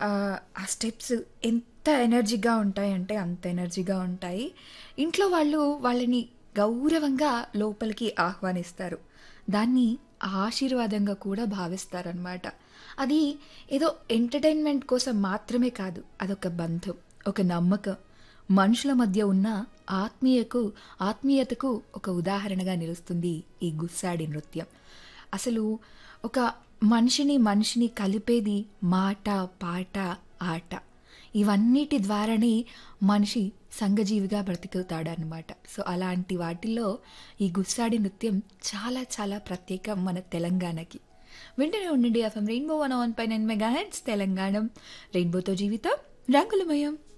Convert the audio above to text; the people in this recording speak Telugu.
ఆహ్, ఆ స్టెప్స్ ఎంత ఎనర్జీగా ఉంటాయంటే అంత ఎనర్జీగా ఉంటాయి. ఇంట్లో వాళ్ళు వాళ్ళని గౌరవంగా లోపలికి ఆహ్వానిస్తారు. దాన్ని ఆశీర్వాదంగా కూడా భావిస్తారనమాట. అది ఏదో ఎంటర్‌టైన్‌మెంట్ కోసం మాత్రమే కాదు. అదొక బంధం, ఒక నమ్మకం, మనుషుల మధ్య ఉన్న ఆత్మీయకు ఆత్మీయతకు ఒక ఉదాహరణగా నిలుస్తుంది ఈ గుస్సాడి నృత్యం. అసలు ఒక మనిషిని, మనిషిని కలిపేది మాట, పాట, ఆట. ఇవన్నిటి ద్వారానే మనిషి సంఘజీవిగా బ్రతుకుతాడనమాట. సో, అలాంటి వాటిల్లో ఈ గుస్సాడి నృత్యం చాలా చాలా ప్రత్యేకం మన తెలంగాణకి. వింటూనే ఉండండి ఎఫ్ఎం రెయిన్బో 101.9 మెగాహెర్ట్జ్ తెలంగాణ రెయిన్బోతో జీవితం రంగులమయం.